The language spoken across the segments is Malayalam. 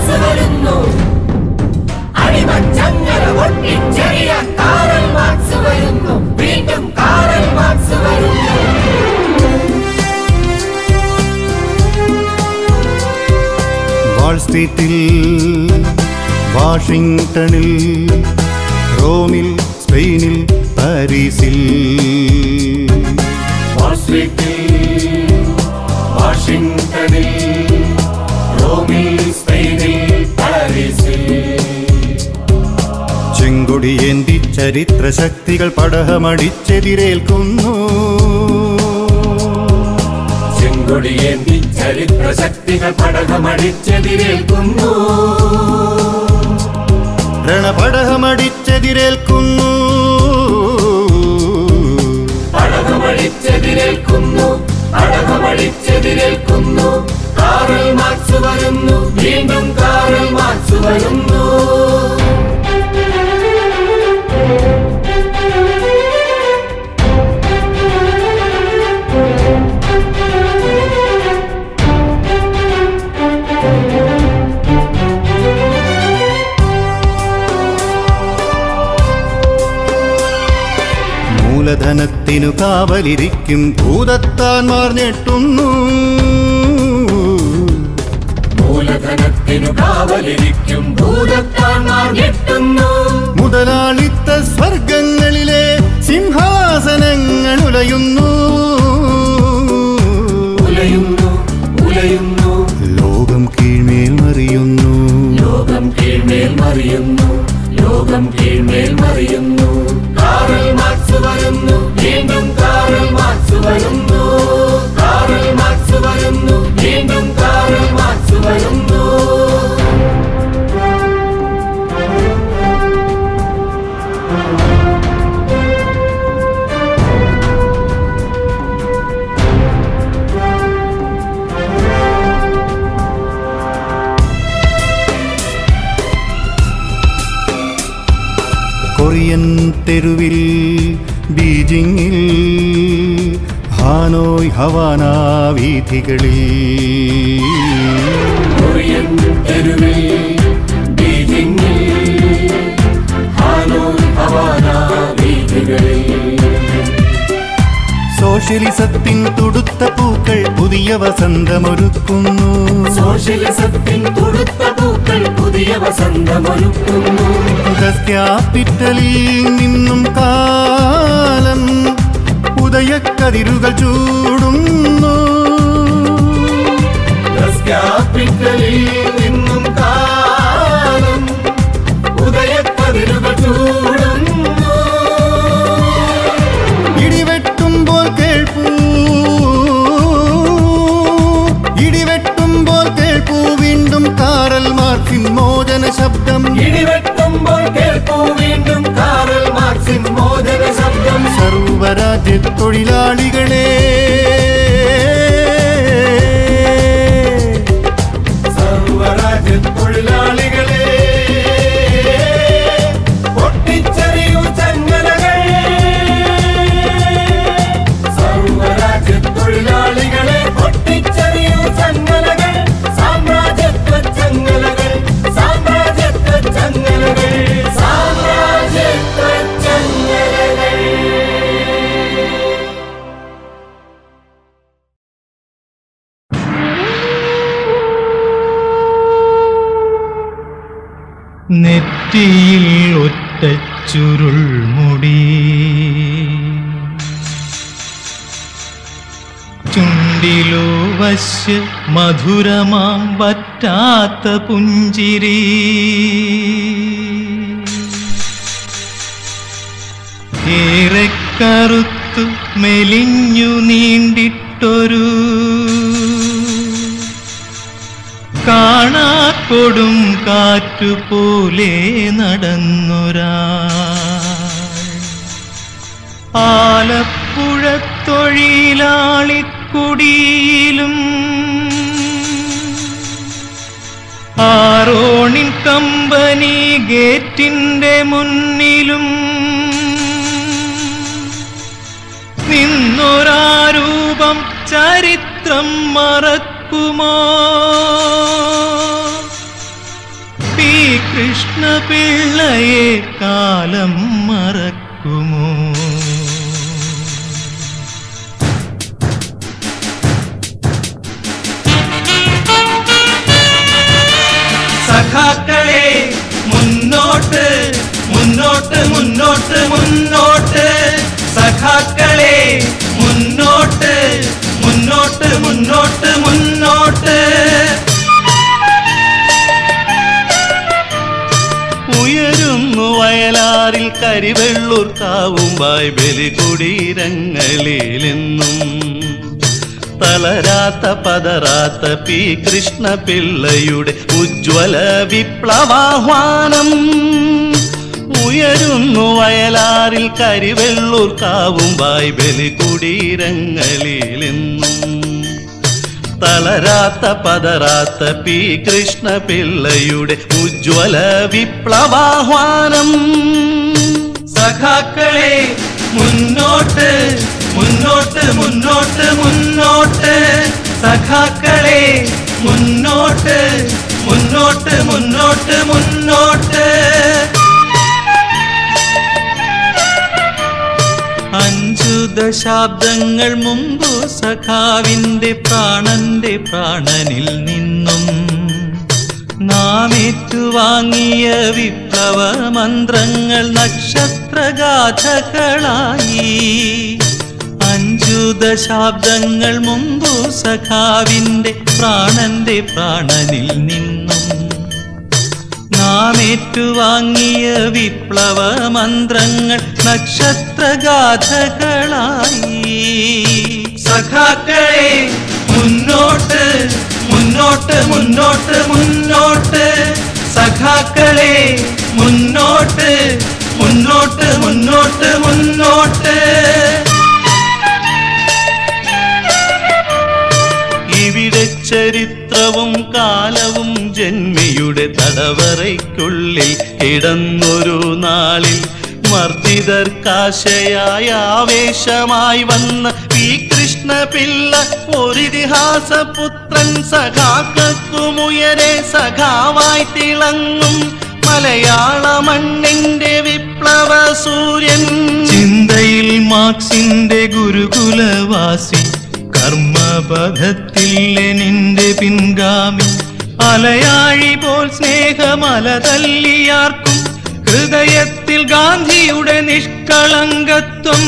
മാർക്സ് വരുന്നു അടിമച്ചങ്ങല പൊട്ടിച്ചെറിയ കാറൽ മാർക്സ് വരുന്നു വീണ്ടും കാറൽ മാർക്സ് വരുന്നു വാൾ സ്ട്രീറ്റിൽ വാഷിംഗ്ടണിൽ റോമിൽ സ്പെയിനിൽ പാരീസിൽ വാൾസ്ട്രീറ്റിൽ വാഷിംഗ്ടണിൽ റോമിൽ സ്പെയിനിൽ പാരീസിൽ ചെങ്കൊടിയേന്തി ചരിത്ര ശക്തികൾ പടഹമടിച്ചെതിരേൽക്കുന്നു ചെങ്കൊടിയേന്തി ചരിത്ര ശക്തികൾ പടകമടിച്ചെതിരേൽക്കുന്നു രണപടഹമടിച്ചെതിരേൽക്കുന്നു പടകമടിച്ചെതിരേൽക്കുന്നു പടകമടിച്ചെതിരേൽക്കുന്നു കാറൽ മാർക്സ് വരുന്നു വീണ്ടും കാറൽ മാർക്സ് വരുന്നു മൂലധനത്തിനു കാവലിരിക്കും ഭൂതത്താൻമാർ ഞെട്ടുന്നു മൂലധനത്തിനു കാവലിരിക്കും ഭൂതത്താൻമാർ ഞെട്ടുന്നു മുതലാളിത്ത സ്വർഗങ്ങളിലെ സിംഹാസനങ്ങൾ ഉലയുന്നു ഉലയുന്നു ഉലയുന്നു ലോകം കീഴ്മേൽ മറിയുന്നു ലോകം കീഴ്മേൽ മറിയുന്നു ലോകം കീഴ്മേൽ മറിയുന്നു കാറൽ മാർക്സ് വരുന്നു വീണ്ടും കാറൽ മാർക്സ് വരുന്നു കാറൽ മാർക്സ് വരുന്നു വീണ്ടും കാറൽ മാർക്സ് വരുന്നു കൊറിയൻ തെരുവിൽ ബീജിങ്ങിൽ ഹാനോയ് ഹവാന വീഥികളിൽ കൊറിയൻ തെരുവിൽ ബീജിംഗിൽ ഹാനോയ് ഹവാന വീഥികളിൽ സോഷ്യലിസത്തിൻ തുടുത്ത പൂക്കൾ പുതിയ വസന്തമൊരുക്കുന്നു സോഷ്യലിസത്തിൻ തുടുത്ത പൂക്കൾ പുതിയ വസന്തമൊരുക്കുന്നു ദസ് ക്യാപിറ്റലിൽ നിന്നും കാലം ഉദയക്കതിരുകൾ ചൂടുന്നു ദസ് ക്യാപിറ്റലിൽ നിന്നും കാലം ഉദയക്കതിരുകൾ ചൂടുന്നു ഇടിവെട്ടുമ്പോൾ കേൾപ്പൂ ഇടിവെട്ടുമ്പോൾ കേൾപ്പൂ വീണ്ടും കാറൽ മാർക്കിൻ മോചന ശബ്ദം ഇടിവെട്ടുമ്പോൾ കേൾക്കൂ വീണ്ടും കാറൽ മാർക്സിൻ മോചന ശബ്ദം സർവരാജ്യ തൊഴിലാളികളെ സർവരാജ്യ തൊഴിലാളികളെ പൊട്ടിച്ചെറിയൂ ചങ്ങലകൾ സർവരാജ്യ തൊഴിലാളികളെ പൊട്ടിച്ചെറിയൂ ചങ്ങലകൾ സാമ്രാജ്യത്വ ചങ്ങലകൾ സാമ്രാജ്യത്വ ചങ്ങലകൾ സാമ്രാജ്യത്വ ചങ്ങലകൾ നെറ്റിയിൽ ഒറ്റ ചുരുൾ മുടി ചുണ്ടിലോ വശ്യ മധുരമാം വറ്റാത്ത പുഞ്ചിരി ഏറെ കറുത്തു മെലിഞ്ഞു നീണ്ടിട്ടൊരു കാണാക്കൊടും കാറ്റുപോലെ നടന്നൊരാ ആലപ്പുഴ തൊഴിലാളിക്കുടിയിലും ആറോണിൻ കമ്പനി ഗേറ്റിന്റെ മുന്നിലും നിന്നൊരാരൂപം ചരിത്രം മറക്കുമോ കൃഷ്ണ പിള്ളയെ കാലം മറക്കുമോ സഖാക്കളെ മുന്നോട്ട് മുന്നോട്ട് മുന്നോട്ട് മുന്നോട്ട് സഖാക്കളെ മുന്നോട്ട് മുന്നോട്ട് മുന്നോട്ട് മുന്നോട്ട് ഉയരുന്നു വയലാറിൽ കരിവെള്ളൂർ കാവുമ്പായി ബലികുടീരങ്ങളിലെന്നും തളരാത്ത പതറാത്ത പി കൃഷ്ണ പിള്ളയുടെ ഉജ്ജ്വല വിപ്ലവാഹ്വാനം ഉയരുന്നു വയലാറിൽ കരിവെള്ളൂർ കാവുമ്പായി ബലികുടീരങ്ങളിലെന്നും തളരാത്ത പതറാത്ത പി കൃഷ്ണ പിള്ളയുടെ ഉജ്ജ്വല വിപ്ലവാഹ്വാനം സഖാക്കളെ മുന്നോട്ട് മുന്നോട്ട് മുന്നോട്ട് മുന്നോട്ട് സഖാക്കളെ മുന്നോട്ട് മുന്നോട്ട് മുന്നോട്ട് മുന്നോട്ട് അഞ്ചു ദശാബ്ദങ്ങൾ മുമ്പ് സഖാവിന്റെ പ്രാണന്റെ പ്രാണനിൽ നിന്നും നാം ഏറ്റുവാങ്ങിയ വിപ്ലവ മന്ത്രങ്ങൾ നക്ഷത്രഗാഥകളായി അഞ്ചു ദശാബ്ദങ്ങൾ മുമ്പ് സഖാവിന്റെ പ്രാണന്റെ പ്രാണനിൽ നിന്നും നാം ഏറ്റുവാങ്ങിയ വിപ്ലവ മന്ത്രങ്ങൾ നക്ഷത്രഗാഥകളായി സഖാക്കളെ മുന്നോട്ട് മുന്നോട്ട് മുന്നോട്ട് മുന്നോട്ട് സഖാക്കളെ മുന്നോട്ട് മുന്നോട്ട് മുന്നോട്ട് മുന്നോട്ട് ഇവിടെ ചരിത്രവും കാലവും ജന്മിയുടെ തടവറയ്ക്കുള്ളിൽ കിടന്നൊരു നാളിൽ മർദ്ദിതർക്കാശയായ ആവേശമായി വന്ന പി കൃഷ്ണ പിള്ള ഒരിതിഹാസ പുത്രൻ സഖാക്കുമുയരെ സഖാവായി തിളങ്ങും മലയാള മണ്ണിന്റെ വിപ്ലവ സൂര്യൻ ചിന്തയിൽ മാർക്സിന്റെ ഗുരുകുലവാസി കർമ്മപഥത്തിൽ നിന്റെ പിൻഗാമി അലയാഴി പോൽ സ്നേഹമല തല്ലിയാർക്കും ഹൃദയത്തിൽ ഗാന്ധിയുടെ നിഷ്കളങ്കത്വം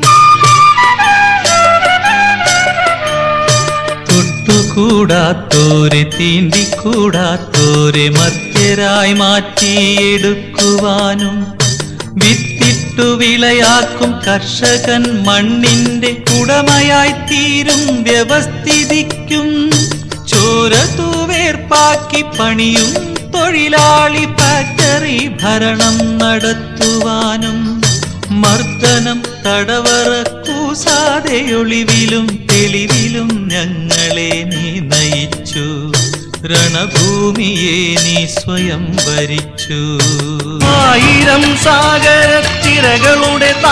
തൊട്ടുകൂടാത്തോരെ തീണ്ടിക്കൂടാത്തോരെ മധ്യരായി മാറ്റിയെടുക്കുവാനും വിത്തിട്ടു വിളയാക്കും കർഷകൻ മണ്ണിന്റെ ഉടമയായി തീരും വ്യവസ്ഥിതിക്കും ചോര തൂവേർപ്പാക്കി പണിയും തൊഴിലാളി ഫാക്ടറി ഭരണം നടത്തുവാനും മർദ്ദനം തടവറ കൂസാതെ ഒളിവിലും തെളിവിലും ഞങ്ങളെ നീ നയിച്ചു രണഭൂമിയെ നീ സ്വയം ഭരിച്ചു ആയിരം സാഗരത്തിരകളുടെ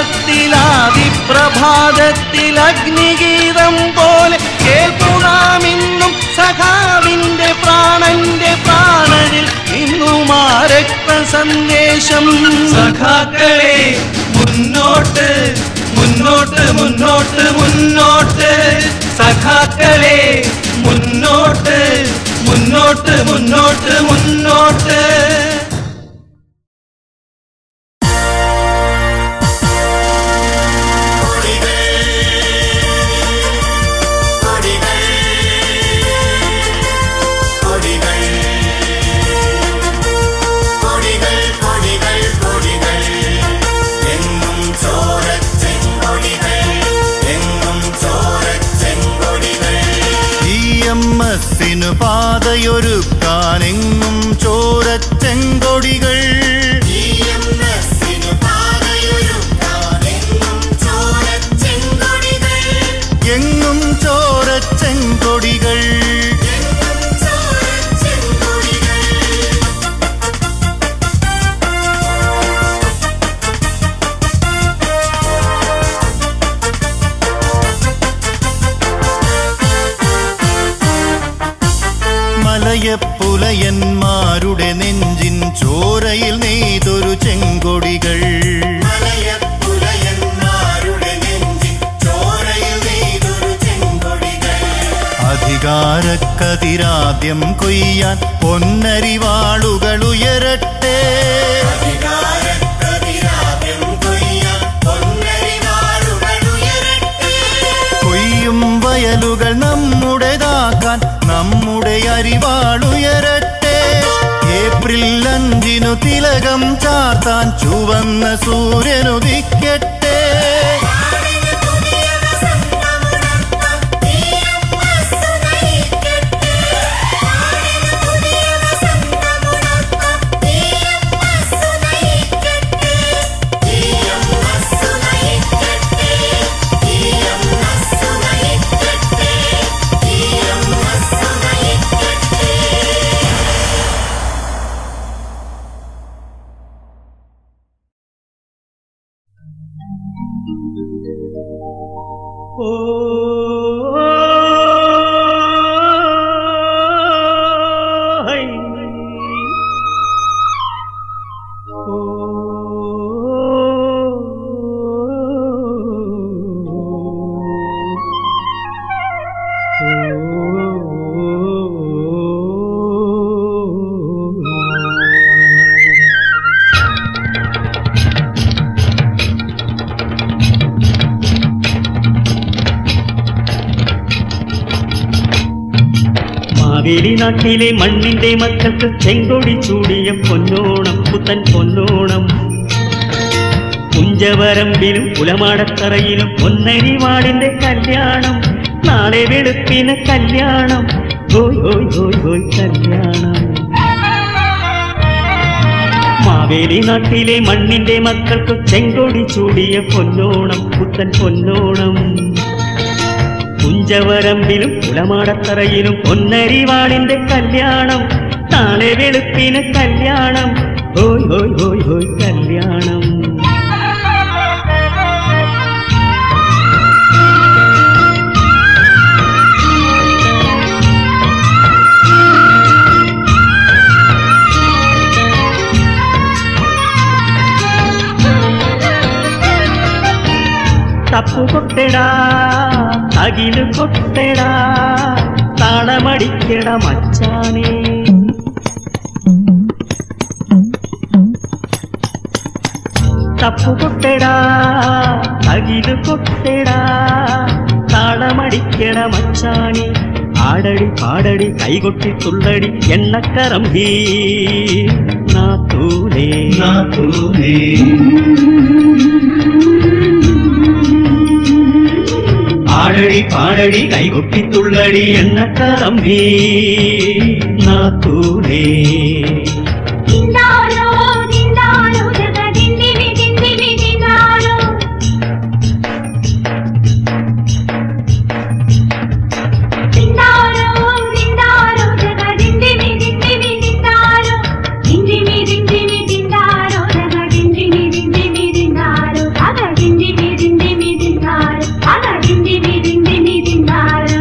താളത്തിലാതിപ്രഭാതത്തിൽ അഗ്നിഗീതം പോലെ കേൾക്കുകാമിന്നും സഖാവിന്റെ പ്രാണന്റെ പ്രാണനിൽ ഇന്നും ആ രക്ത സന്ദേശം സഖാക്കളെ മുന്നോട്ട് മുന്നോട്ട് മുന്നോട്ട് മുന്നോട്ട് സഖാക്കളെ മുന്നോട്ട് മുന്നോട്ട് മുന്നോട്ട് മുന്നോട്ട് ഇ എം എസിനു പാതയൊരുക്കാനെങ്ങും ചോരച്ചെങ്കൊടികൾ എങ്ങും ചോരച്ചെങ്കൊടികൾ മലയപ്പുലയന്മാരുടെ നെഞ്ചിൻ ചോരയിൽ നെയ്തൊരു ചെങ്കൊടികൾ മലയപ്പുലയന്മാരുടെ നെഞ്ചിൻ ചോരയിൽ നെയ്തൊരു ചെങ്കൊടികൾ അധികാരക്കതിരാദ്യം കൊയ്യാൻ പൊന്നരിവാളുകൾ ഉയരട്ടെ കൊയ്യും വയലുകൾ നമ്മുടേതാക്കാൻ നമ്മുടെ അരിവാളുയരട്ടെ ഏപ്രിൽ അഞ്ചിനു തിലകം ചാർത്താൻ ചുവന്ന സൂര്യനുദിക്കട്ടെ മാവേലി നാട്ടിലെ മണ്ണിന്റെ മക്കൾക്ക് ചെങ്കൊടി ചൂടിയ പൊന്നോണം പുത്തൻ പൊന്നോണം കുഞ്ചവരമ്പിലും പുലമാടത്തറയിലും പൊന്നരിവാടിന്റെ കല്യാണം നാളെ വെളുപ്പിന് കല്യാണം ഹോയ് ഹോയ് ഹോയ് ഹോയ് കല്യാണം മാവേലി നാട്ടിലെ മണ്ണിന്റെ മക്കൾക്ക് ചെങ്കൊടി ചൂടിയ പൊന്നോണം പുത്തൻ പൊന്നോണം കുഞ്ചവരമ്പിലും കുളമാടത്തറയിലും പൊന്നരിവാളിന്റെ കല്യാണം നാളെ വെളുപ്പിന് കല്യാണം ഹോയ് ഹോയ് ഹോയ് ഹോയ് കല്യാണം തപ്പു കൊട്ടെടാ അകില് കൊട്ടെടാ താളമടിക്കട മച്ചാനേ തപ്പു കൊട്ടെടാ അകില് കൊട്ടെടാ താളമടിക്കട മച്ചാനേ ആടടി പാടടി കൈകൊട്ടി തുള്ളടി എണ്ണക്കറമ്പി നാത്തൂലേ നാത്തൂലേ ആടടി പാടടി കൈകൊട്ടി തുള്ളടി എണ്ണക്കറമ്പി നാത്തൂലേ ದಿಂದಾರೋ ದಿಂದಾರೋ ಜಗ ದಿಂದಿವಿ ದಿಂದಿವಿ ದಿಂದಾರೋ ದಿಂದಾರೋ ದಿಂದಾರೋ ಜಗ ದಿಂದಿವಿ ದಿಂದಿವಿ ದಿಂದಾರೋ ದಿಂದಿವಿ ದಿಂದಿವಿ ದಿಂದಾರೋ ಜಗ ದಿಂದಿವಿ ದಿಂದಿವಿ ದಿಂದಾರೋ ಆಗ ದಿಂದಿವಿ ದಿಂದಿವಿ ದಿಂದಾರೋ ಆಗ ದಿಂದಿವಿ ದಿಂದಿವಿ ದಿಂದಾರೋ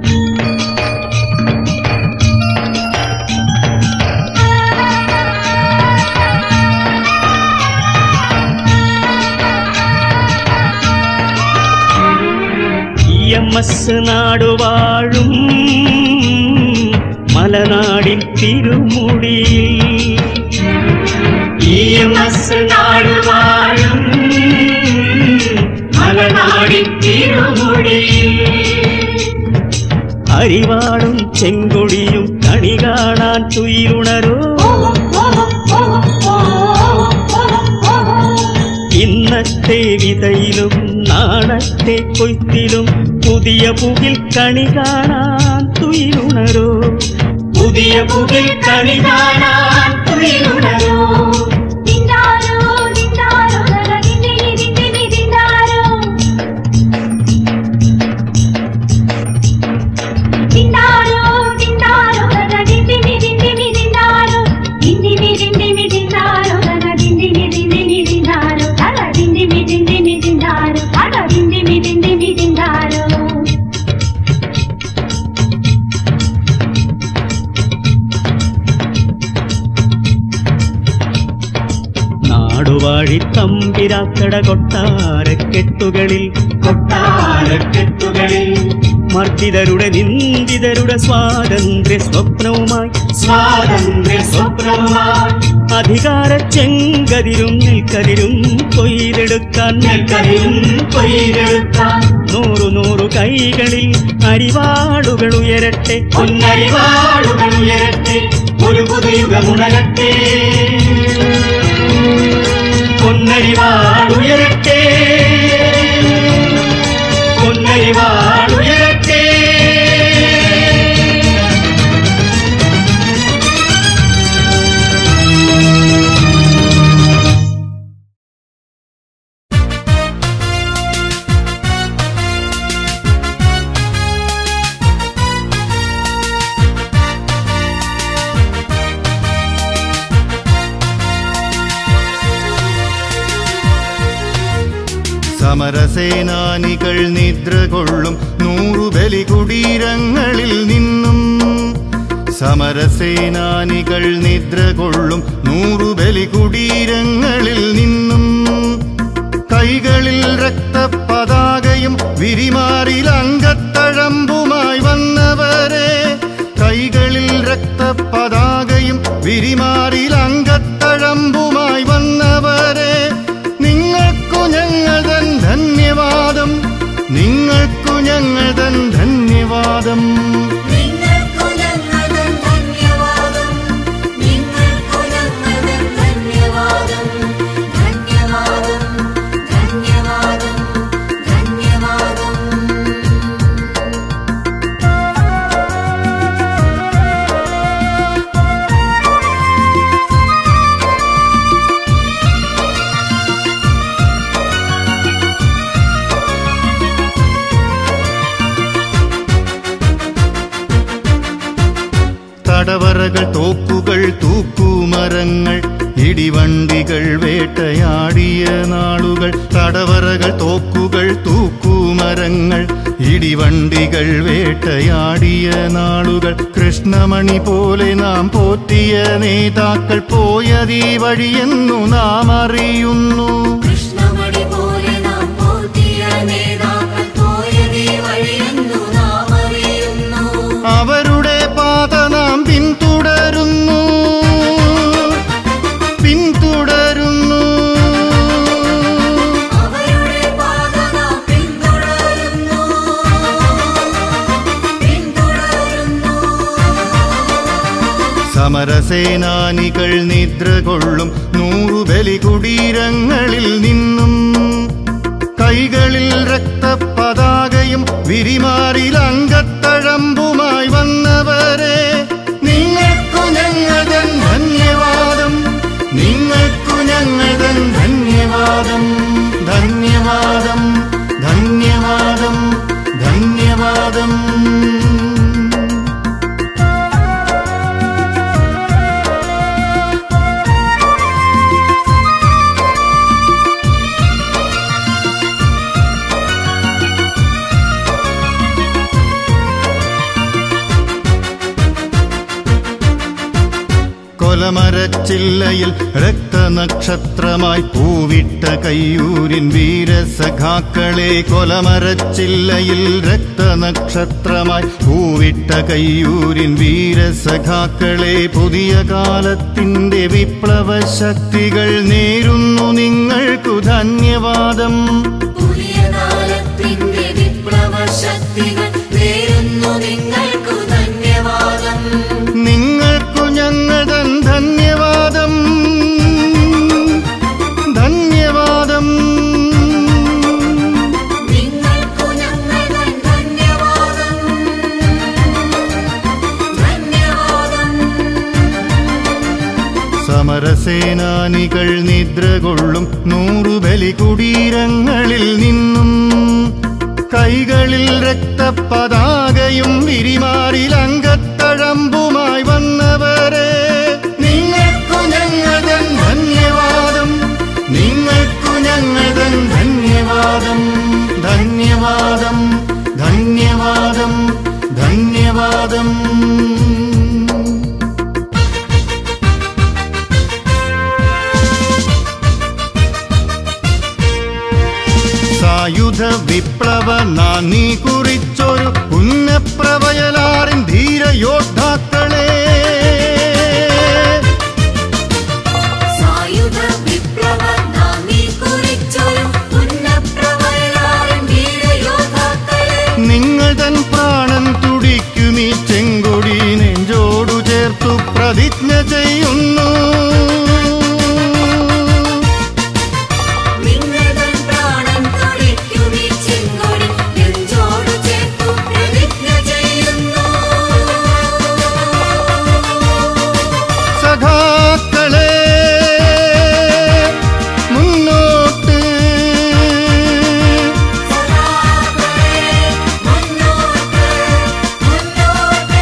ഇ എം എസ് നാടുവാഴും മലനാടിൻ തിരുമുടിയിൽ ഇ എം എസ് നാടുവാഴും മലനാടിൻ തിരുമുടിയിൽ അരിവാളും ചെങ്കൊടിയും കണി കാണാൻ തുയിലുണരോ ഇന്നത്തെ വിതയിലും നാളത്തെ കൊയ്ത്തിലും പുതിയ പുകിൽ കണി കാണാൻ തുയിലുണരോ പുതിയ പുകിൽ കണി കാണാൻ തുയിലുണരോ ದಿಂದಾರೋ ದಿಂದಾರೋ ಜಗ ದಿಂದಿವಿ ದಿಂದಿವಿ ದಿಂದಾರೋ ದಿಂದಾರೋ ದಿಂದಾರೋ ಜಗ ದಿಂದಿವಿ ದಿಂದಿವಿ ದಿಂದಾರೋ ದಿಂದಿವಿ ದಿಂದಿವಿ ದಿಂದಾರೋ ಜಗ ದಿಂದಿವಿ ದಿಂದಿವಿ ದಿಂದಾರೋ ಜಗ ದಿಂದಿವಿ ದಿಂದಿವಿ ದಿಂದಾರೋ ಜಗ ದಿಂದಿವಿ ದಿಂದಿವಿ ದಿಂದಾರೋ കൊടുവാഴി തമ്പിരാക്കട കൊട്ടാരക്കെട്ടുകളിൽ കൊട്ടാരക്കെട്ടുകളിൽ മർദ്ദിതരുടെ നിന്ദിതരുടെ സ്വാതന്ത്ര്യ സ്വപ്നവുമായി സ്വാതന്ത്ര്യ സ്വപ്നവുമായി അധികാര ചെങ്കതിരും നെൽക്കതിരും കൊയ്തെടുക്കാൻ നെൽക്കതിരും കൊയ്തെടുക്കാൻ നൂറു നൂറു കൈകളിൽ അരിവാളുകൾ ഉയരട്ടെ പൊന്നരിവാളുകൾ ഉയരട്ടെ ഒരു പുതുയുഗമുണരട്ടെ പൊന്നരിവാളുയരട്ടെ പൊന്നരിവാളുയരട്ടെ സമരസേനാനികൾ നിദ്ര കൊള്ളും നൂറു ബലി കുടീരങ്ങളിൽ നിന്നും സമരസേനാനികൾ നിദ്ര കൊള്ളും നൂറു ബലി കുടീരങ്ങളിൽ നിന്നും കൈകളിൽ രക്തപതാകയും വിരിമാറിൽ അങ്കത്തഴമ്പുമായി വന്നവരെ കൈകളിൽ രക്തപതാകയും വിരിമാറിൽ അങ്കത്തഴമ്പുമായി വന്നവരെ നിങ്ങൾക്കു ഞങ്ങൾ തൻ ധന്യവാദം നിങ്ങൾക്കു ഞങ്ങൾ തൻ ധന്യവാദം നിങ്ങൾക്കു ഞങ്ങളുടെ ധന്യവാദം നിങ്ങൾക്കു ഞങ്ങളുടെ ധന്യവാദം ധന്യവാദം ധന്യവാദം ധന്യവാദം തടവറകൾ തോക്കുകൾ തൂക്കുമരങ്ങൾ ഇടിവണ്ടികൾ വേട്ടയാടിയ നാളുകൾ തടവറകൾ തോക്കുകൾ തൂക്കുമരങ്ങൾ ഇടിവണ്ടികൾ വേട്ടയാടിയ നാളുകൾ കൃഷ്ണമണി പോലെ നാം പോറ്റിയ നേതാക്കൾ പോയതീ വഴിയെന്നു നാം അറിയുന്നു കൃഷ്ണമണി പോലെ നാം പോറ്റിയ നേതാക്കൾ പോയതേ വഴിയെന്നു നാം അറിയുന്നു അവരുടെ പാത നാം പിന്തുടരുന്നു പിന്തുടരുന്നു അവരുടെ പാത നാം പിന്തുടരുന്നു പിന്തുടരുന്നു സമരസേനാനികൾ നിദ്ര കൊള്ളും നൂറു ബലി കുടീരങ്ങളിൽ നിന്നും കൈകളിൽ രക്തപതാകയും വിരിമാറിൽ അങ്കത്തഴമ്പുമായി വന്നവരെ നിങ്ങൾക്കു ഞങ്ങൾ തൻ ധന്യവാദം നിങ്ങൾക്കു ഞങ്ങൾ തൻ ധന്യവാദം ധന്യവാദം ധന്യവാദം ധന്യവാദം കൊലമരച്ചില്ലയിൽ രക്തനക്ഷത്രമായി പൂവിട്ട കയ്യൂരിൻ വീരസഖാക്കളെ കൊലമരച്ചില്ലയിൽ രക്തനക്ഷത്രമായി പൂവിട്ട കയ്യൂരിൻ വീരസഖാക്കളെ പുതിയ കാലത്തിന്റെ വിപ്ലവ ശക്തികൾ നേരുന്നു നിങ്ങൾക്കു ധന്യവാദം പുതിയ കാലത്തിന്റെ വിപ്ലവ ശക്തികൾ നേരുന്നു നിങ്ങൾക്കു ധന്യവാദം നിങ്ങൾക്കു ഞങ്ങൾ തൻ ധന്യവാദം ധന്യവാദം നിങ്ങൾക്കു ഞങ്ങൾ തൻ ധന്യവാദം ധന്യവാദം സമരസേനാനികൾ നിദ്ര കൊള്ളും നൂറു ബലി കുടീരങ്ങളിൽ നിന്നും കൈകളിൽ രക്തപതാകയും വിരിമാറിൽ അങ്കത്തഴമ്പുമായി വന്നവരെ നിങ്ങൾക്കു ഞങ്ങൾ തൻ ധന്യവാദം നിങ്ങൾക്കു ഞങ്ങൾ തൻ ധന്യവാദം ധന്യവാദം ധന്യവാദം ധന്യവാദം സായുധ വിപ്ലവ നാന്ദി കുറിച്ചൊരു പുന്നപ്രവയലാറിൻ ധീരയോദ്ധാക്കളെ സായുധ വിപ്ലവ നാമി കുറിച്ചൊരു പുന്നപ്രവയലാറിൻ വീരയോദ്ധാക്കളെ നിങ്ങൾ തൻ പ്രാണൻ തുടിക്കുമീ ചെങ്കൊടി നെഞ്ചോടു ചേർത്തു പ്രതിജ്ഞ ചെയ്യുന്നു നിങ്ങളുടെ പ്രാണൻ തുടിക്കുമീ ചെങ്കൊടി നെഞ്ചോടു ചേർത്തു പ്രതിജ്ഞ ചെയ്യുന്നു സഖാക്കളെ മുന്നോട്ട് സദാപരേ മുന്നോട്ട് മുന്നോട്ട്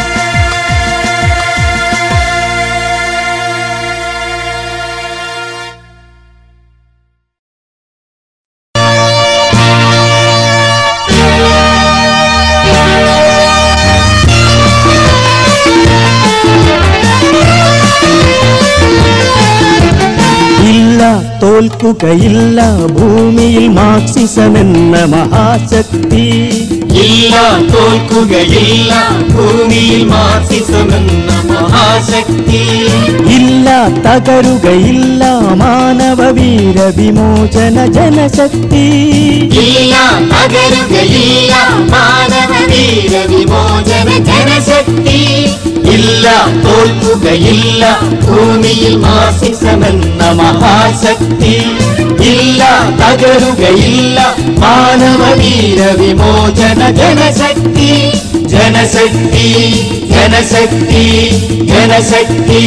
ഇല്ല തോൽക്കുകയില്ല ഭൂമിയിൽ മാർക്സിസമെന്ന മഹാശക്തി ഇല്ല തോൽക്കുകയില്ല ഭൂമിയിൽ മാർക്സിസമെന്ന മഹാശക്തി ഇല്ല തകരുകയില്ല മാനവ വീര വിമോചന ജനശക്തി ഇല്ല തകരുകയില്ല മാനവ വീര വിമോചന ജനശക്തി ഇല്ല തോൽക്കുകയില്ല ഭൂമിയിൽ മാർക്സിസമെന്ന മഹാശക്തി ഇല്ല തകരുകയില്ല മാനവ വീര വിമോചന ജനശക്തി ജനശക്തി ജനശക്തി ജനശക്തി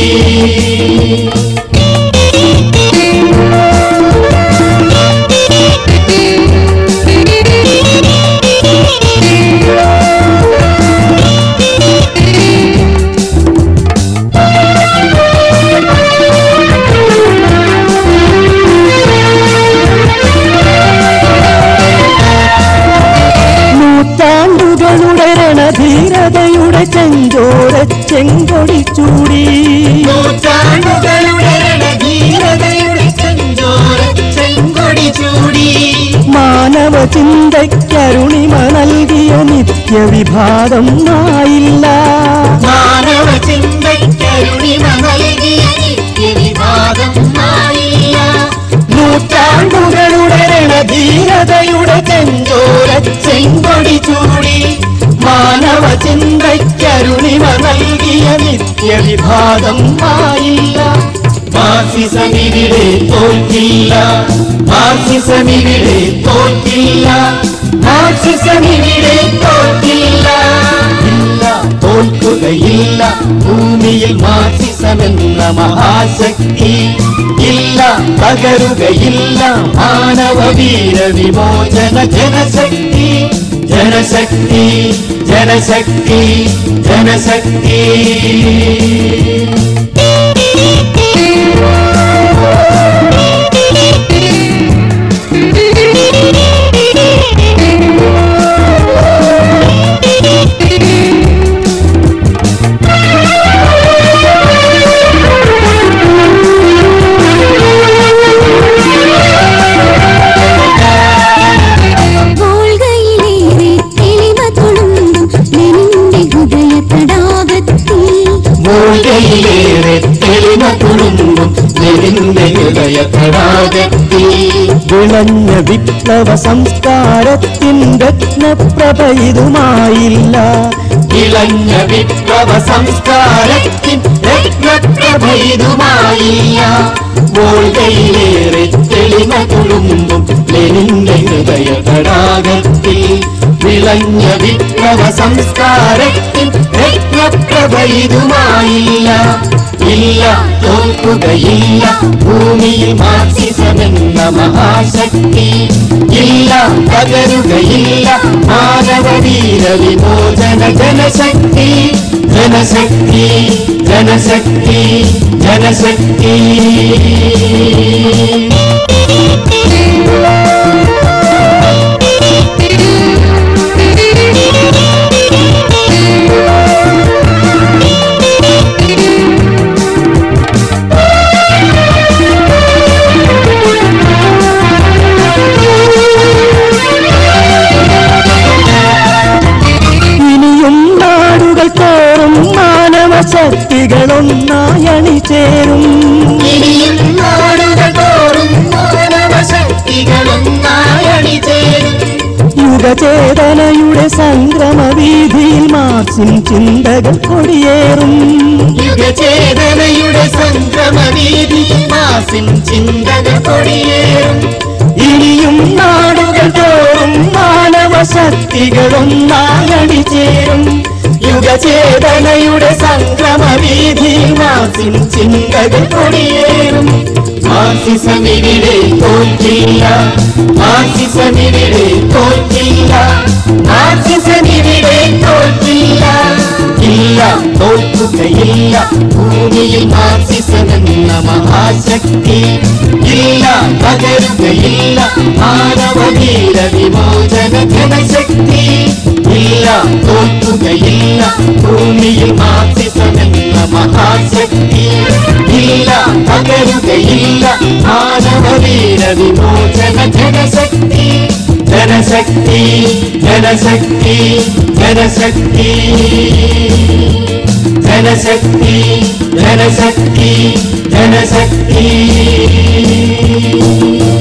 നൂറ്റാണ്ടുകളുടെ രണധീരതയുടെ ചെങ്കോര ചെങ്കൊടി ചൂടി നൂറ്റാണ്ടുകളുടെ ധീരതയുടെ ചെഞ്ചോര ചെങ്കൊടി ചൂടി മാനവ ചിന്തയ്ക്കരുണിമ നൽകിയ നിത്യവിഭാഗം ആയില്ല മാനവ ചിന്തയ്ക്കരുണിമ നൽകിയ നിത്യവിഭാഗം ആയില്ല നൂറ്റാണ്ടുകളുടെ രണധീരതയുടെ ചെങ്കോര ചെങ്കൊടി ചൂടി മാനവ ചിന്തയ്ക്കരുണിമ നൽകിയ നിത്യവിഭാഗം ആയില്ല മാർസിസമിവിടെ തോൽക്കില്ല മാർസിസമിവിടെ തോൽക്കില്ല മാർസിസമിവിടെ തോൽക്കില്ല ഇല്ല തോൽക്കുകയില്ല ഭൂമിയിൽ മാർസിസമെന്ന മഹാശക്തി ഇല്ല തകരുകയില്ല മാനവ വീര വിമോചന ജനശക്തി ജനശക്തി ജനശക്തി ജനശക്തി വോൾഗയിലേറെ തെളിമ തുളുമ്പും ലെനിന്റെ ഹൃദയ തടാകത്തിൽ മൂകയിലേറെ തെളിമ തുളുമ്പും നെരിന്റെ ഹൃദയ തടാകത്തിൽ വിളഞ്ഞ വിപ്ലവ സംസ്കാരത്തിൻ രത്നപ്രഭ ഇതുമായില്ല ഇളഞ്ഞ വിപ്ലവ സംസ്കാരത്തിൻ രത്നപ്രഭയിതുമായില്ല മൂകയിലേറെ തെളിമ തുളുമ്പും ലെനിന്റെ ഹൃദയ തടാകത്തിൽ വിളഞ്ഞ വിപ്ലവ സംസ്കാരത്തിൻ രത്നപ്രഭയിതുമായില്ല ഇല്ല തോൽക്കുകയില്ല ഭൂമിയിൽ മാർക്സിസമെന്ന മഹാശക്തി ഇല്ല തകരുകയില്ല മാനവ വീര വിമോചന ജനശക്തി ജനശക്തി ജനശക്തി ജനശക്തി ും ശക്തികളൊന്നായി അണിചേരും ഇനിയും നാടുകൾ തോറും മാനവശക്തികളൊന്നായി അണിചേരും യുഗചേതനയുടെ സംക്രമവീതിയിൽ മാർസിൻ ചിന്തകൾ കൊടിയേറും യുഗചേതനയുടെ സംക്രമവീതി മാസിൻ ചിന്തകൾ കൊടിയേറും ഇനിയും നാടുകൾ തോറും മാനവ ശക്തികളൊന്നായി അണിചേരും യുഗചേതനയുടെ സംക്രമവീതിയിൽ മാർസിൻ ചിന്തകൾ കൊടിയേറും മാർസിസമിവിടെ തോറ്റില്ല മാർസിസമിവിടെ തോറ്റില്ല മാർസിസമിവിടെ തോറ്റില്ല ഇല്ല തോൽക്കുകയില്ല ഭൂമിയിൽ മാർസിസമെന്ന മഹാശക്തി ഇല്ല പകരുകയില്ല മാനവീര വിമോചന ജനശക്തി ഇല്ല തോൽക്കുകയില്ല ഭൂമിയിൽ മാർസിസമെന്ന മഹാശക്തി ഇല്ല പകരുകയില്ല മാനവീര വിമോചന ജനശക്തി ജനശക്തി ജനശക്തി ജനശക്തി ജനശക്തി ജനശക്തി ജനശക്തി